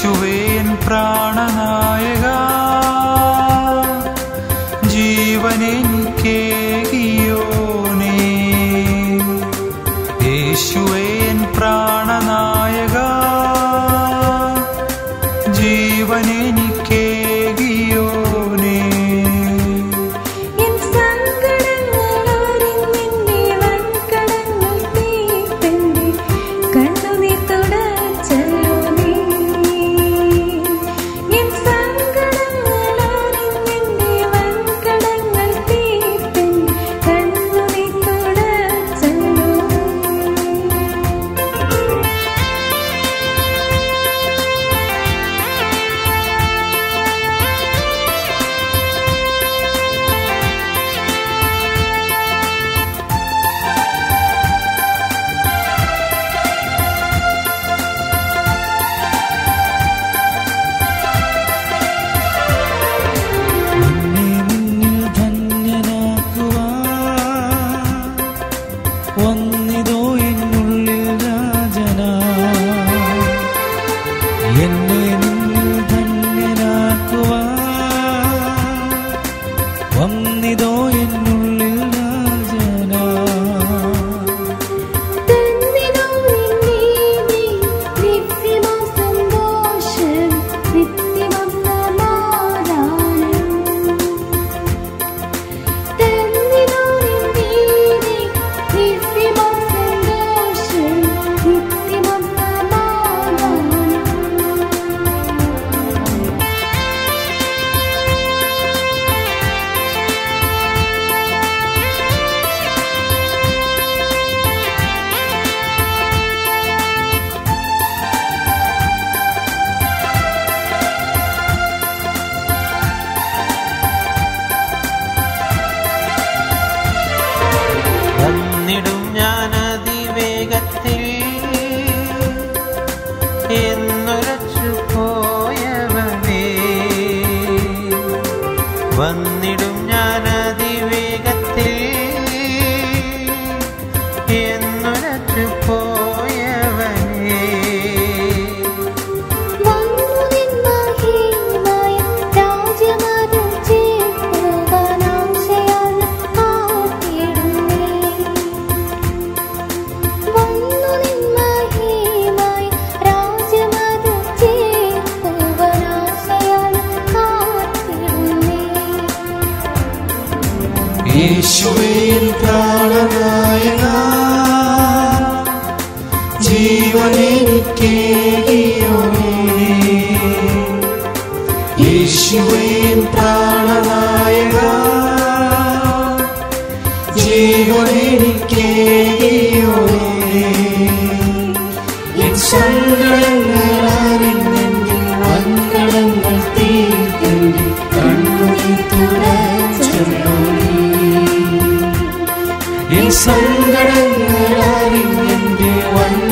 യേശുവേ എൻ പ്രാണനായക ജീവനെനിക്കേകിയോനേ യേശുവേ N പ്രാണനായക ജീവനെനിക്കേകിയോനേ N സങ്കടങ്ങൾ അറിഞ്ഞെന്റെ വൻകടങ്ങൾ തീർത്തെന്റെ കണ്ണുനീർ തുടച്ചല്ലോ നീ. എൻ സങ്കടങ്ങൾ അറിഞ്ഞെന്റെ വൻകടങ്ങൾ തീർത്തെന്റെ കണ്ണുനീർ തുടച്ചല്ലോ എന്നെ നിന്നിൽ ധന്യനാക്കുവാൻ വന്നിതോ എന്നുള്ളിൽ രാജനാ എന്നെ നിന്നിൽ ധന്യനാക്കുവാൻ വന്നിതോ എന്നുള്ളിൽ രാജനാ തന്നിതോ നിന്നീ നിത്യമാം സന്തോഷം നിത്യമാം സമാധാനം തന്നിതോ നിന്നീ നിത്യമാം സന്തോഷം നിത്യമാം സമാധാനം വന്നിടും ഞാൻ അതിവേഗത്തിൽ എന്നുരച്ചു പോയവനേ വന്നിടും ഞാൻ അതിവേഗത്തിൽ എന്നുരച്ചു പോയവനേ വന്നു നിന്മഹീമായ രാജ്യമതിൽ ചേർക്കുവാനാശയാൽ കാത്തിടുന്നേ. വന്നു നിന്മഹീമായ രാജ്യമതിൽ ചേർക്കുവാനാശയാൽ കാത്തിടുന്നേ. യേശുവേ എൻ പ്രാണനായക ജീവനെനിക്കേകിയോനേ യേശുവേ എൻ പ്രാണനായക ജീവനെനിക്കേകിയോനേ എൻ സങ്കടങ്ങൾ അറിഞ്ഞെങ്കിൽ വൻകടങ്ങൾ തീർത്തെങ്കിൽ കണ്ണുനീർ തുടച്ചല്ലോ എൻ സങ്കടങ്ങൾ അറിഞ്ഞെന്റെ വൻ